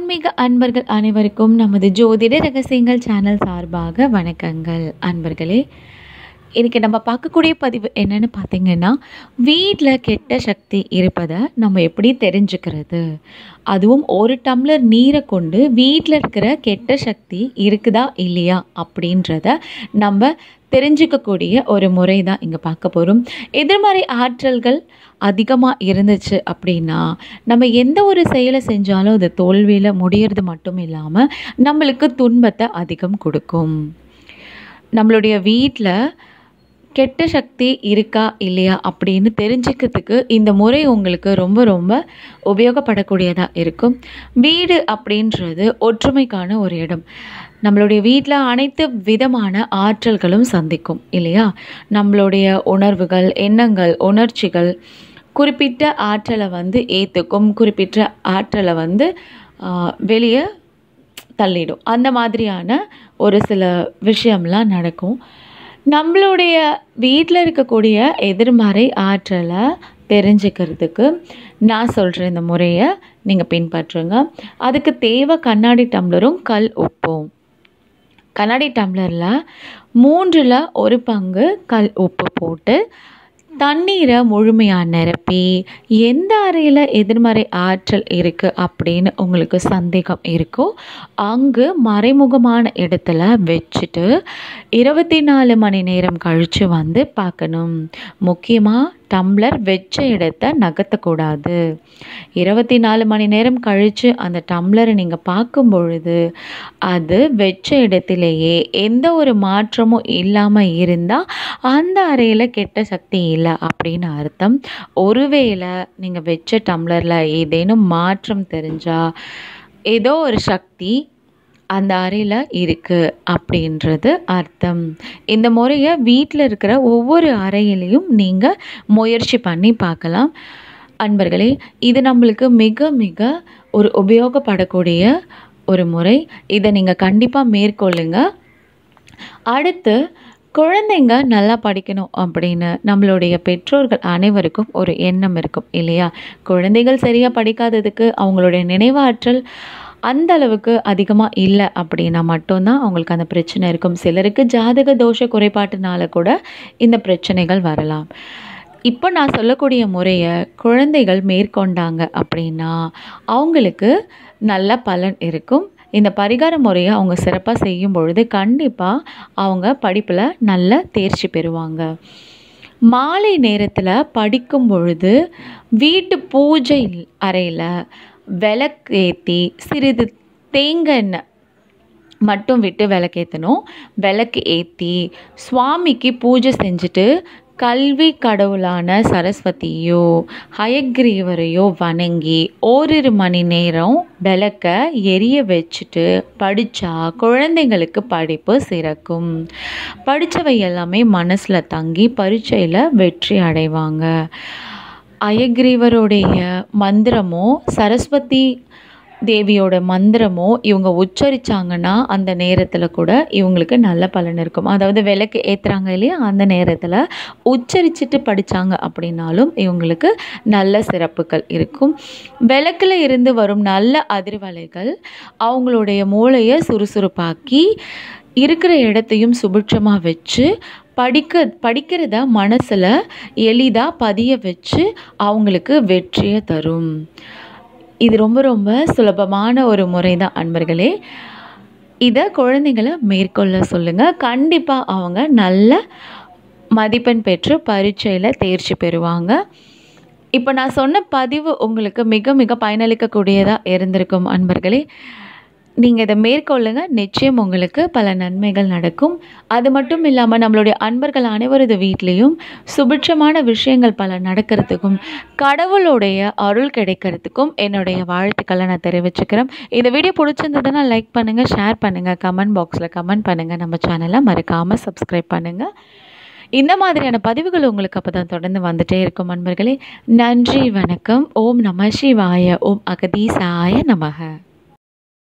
ஆன்மீக அன்பர்கள் அனைவருக்கும் நமது ஜோதிட ரகசியங்கள் சேனல் சார்பாக வணக்கங்கள் அன்பர்களே இன்றைக்கி நம்ம பார்க்கக்கூடிய பதிவு என்னன்னு பார்த்தீங்கன்னா வீட்டில் கெட்ட சக்தி இருப்பதை நம்ம எப்படி தெரிஞ்சுக்கிறது அதுவும் ஒரு டம்ளர் நீரை கொண்டு வீட்டில் இருக்கிற கெட்ட சக்தி இருக்குதா இல்லையா அப்படின்றத நம்ம தெரிஞ்சுக்கக்கூடிய ஒரு முறை தான் இங்கே பார்க்க போகிறோம் எதிர்மறை ஆற்றல்கள் அதிகமாக இருந்துச்சு அப்படின்னா நம்ம எந்த ஒரு செயலை செஞ்சாலும் அது தோல்வியில் முடியறது மட்டும் இல்லாமல் நம்மளுக்கு துன்பத்தை அதிகம் கொடுக்கும் நம்மளுடைய வீட்டில் கெட்ட சக்தி இருக்கா இல்லையா அப்படின்னு தெரிஞ்சுக்கிறதுக்கு இந்த முறை உங்களுக்கு ரொம்ப ரொம்ப உபயோகப்படக்கூடியதாக இருக்கும் வீடு அப்படின்றது ஒற்றுமைக்கான ஒரு இடம் நம்மளுடைய வீட்டில் அனைத்து விதமான ஆற்றல்களும் சந்திக்கும் இல்லையா நம்மளுடைய உணர்வுகள் எண்ணங்கள் உணர்ச்சிகள் குறிப்பிட்ட ஆற்றலை வந்து ஏற்றுக்கும் குறிப்பிட்ட ஆற்றலை வந்து வெளியே தள்ளிடும் அந்த மாதிரியான ஒரு சில விஷயம்லாம் நடக்கும் நம்மளுடைய வீட்டில் இருக்கக்கூடிய எதிர்மறை ஆற்றலை தெரிஞ்சுக்கிறதுக்கு நான் சொல்கிற இந்த முறையை நீங்கள் பின்பற்றுங்க அதுக்கு தேவை கண்ணாடி டம்ளரும் கல் உப்பும் கண்ணாடி டம்ளரில் மூன்றில் ஒரு பங்கு கல் உப்பு போட்டு தண்ணீரை முழுமையாக நிரப்பி எந்த அறையில் எதிர்மறை ஆற்றல் இருக்குது அப்படின்னு உங்களுக்கு சந்தேகம் இருக்கோ அங்கு மறைமுகமான இடத்துல வச்சுட்டு இருபத்தி நாலு மணி நேரம் கழித்து வந்து பார்க்கணும் முக்கியமாக டம்ளர் வச்ச இடத்த நகர்த்தக்கூடாது இருபத்தி நாலு மணி நேரம் கழித்து அந்த டம்ளரை நீங்கள் பார்க்கும் பொழுது அது வச்ச இடத்திலேயே எந்த ஒரு மாற்றமும் இல்லாமல் இருந்தால் அந்த அறையில் கெட்ட சக்தி இல்லை அப்படின்னு அர்த்தம் ஒருவேளை நீங்கள் வச்ச டம்ளரில் ஏதேனும் மாற்றம் தெரிஞ்சால் ஏதோ ஒரு சக்தி அந்த அறையில் இருக்குது அப்படின்றது அர்த்தம் இந்த முறையை வீட்டில் இருக்கிற ஒவ்வொரு அறையிலையும் நீங்கள் முயற்சி பண்ணி பார்க்கலாம் அன்பர்களே இது நம்மளுக்கு மிக மிக ஒரு உபயோகப்படக்கூடிய ஒரு முறை இதை நீங்கள் கண்டிப்பாக மேற்கொள்ளுங்க அடுத்து குழந்தைங்க நல்லா படிக்கணும் அப்படின்னு நம்மளுடைய பெற்றோர்கள் அனைவருக்கும் ஒரு எண்ணம் இருக்கும் இல்லையா குழந்தைகள் சரியாக படிக்காததுக்கு அவங்களுடைய நினைவாற்றல் அந்த அளவுக்கு அதிகமாக இல்லை அப்படின்னா மட்டும்தான் அவங்களுக்கு அந்த பிரச்சனை இருக்கும் சிலருக்கு ஜாதக தோஷ குறைபாட்டினால கூட இந்த பிரச்சனைகள் வரலாம் இப்போ நான் சொல்லக்கூடிய முறையை குழந்தைகள் மேற்கொண்டாங்க அப்படின்னா அவங்களுக்கு நல்ல பலன் இருக்கும் இந்த பரிகார முறையை அவங்க சிறப்பாக செய்யும் பொழுது கண்டிப்பாக அவங்க படிப்பில் நல்ல தேர்ச்சி பெறுவாங்க மாலை நேரத்தில் படிக்கும் பொழுது வீட்டு பூஜை அறையில் விளக்கேற்றி சிறிது தேங்காய் எண்ணெய் மட்டும் விட்டு விளக்கேற்றணும் விளக்கு ஏற்றி சுவாமிக்கு பூஜை செஞ்சுட்டு கல்வி கடவுளான சரஸ்வதியோ ஹயக்ரீவரையோ வணங்கி ஓரிரு மணி நேரம் விளக்க எரிய வச்சுட்டு படித்தா குழந்தைங்களுக்கு படிப்பு சிறக்கும் படித்தவை எல்லாமே மனசில் தங்கி பரீட்சையில் வெற்றி அடைவாங்க அயக்ரீவருடைய மந்திரமோ சரஸ்வதி தேவியோட மந்திரமோ இவங்க உச்சரித்தாங்கன்னா அந்த நேரத்தில் கூட இவங்களுக்கு நல்ல பலன் இருக்கும் அதாவது விளக்கு ஏற்றுறாங்க இல்லையா அந்த நேரத்தில் உச்சரிச்சுட்டு படித்தாங்க அப்படின்னாலும் இவங்களுக்கு நல்ல சிறப்புகள் இருக்கும் விளக்கில் இருந்து வரும் நல்ல அதிர்வலைகள் அவங்களுடைய மூளையை சுறுசுறுப்பாக்கி இருக்கிற இடத்தையும் சுபிட்சமாக வச்சு படிக்க படிக்கிறத மனசில் எளிதாக பதிய வச்சு அவங்களுக்கு வெற்றியை தரும் இது ரொம்ப ரொம்ப சுலபமான ஒரு முறை தான் அன்பர்களே இதை குழந்தைங்களை மேற்கொள்ள சொல்லுங்கள் கண்டிப்பாக அவங்க நல்ல மதிப்பெண் பெற்று பரீட்சையில் தேர்ச்சி பெறுவாங்க இப்போ நான் சொன்ன பதிவு உங்களுக்கு மிக மிக பயனளிக்கக்கூடியதாக இருந்திருக்கும் அன்பர்களே நீங்கள் இதை மேற்கொள்ளுங்க நிச்சயம் உங்களுக்கு பல நன்மைகள் நடக்கும் அது மட்டும் இல்லாமல் நம்மளுடைய அன்பர்கள் அனைவரது வீட்லேயும் சுபிட்சமான விஷயங்கள் பல நடக்கிறதுக்கும் கடவுளுடைய அருள் கிடைக்கிறதுக்கும் என்னுடைய வாழ்த்துக்களை நான் தெரிவிச்சுக்கிறேன் இந்த வீடியோ பிடிச்சிருந்ததுன்னா லைக் பண்ணுங்கள் ஷேர் பண்ணுங்கள் கமெண்ட் பாக்ஸில் கமெண்ட் பண்ணுங்கள் நம்ம சேனலை மறக்காமல் சப்ஸ்கிரைப் பண்ணுங்கள் இந்த மாதிரியான பதிவுகள் உங்களுக்கு அப்போ தான் தொடர்ந்து வந்துட்டே இருக்கும் அன்பர்களே நன்றி வணக்கம் ஓம் நம சிவாய ஓம் அகதீசாய நமக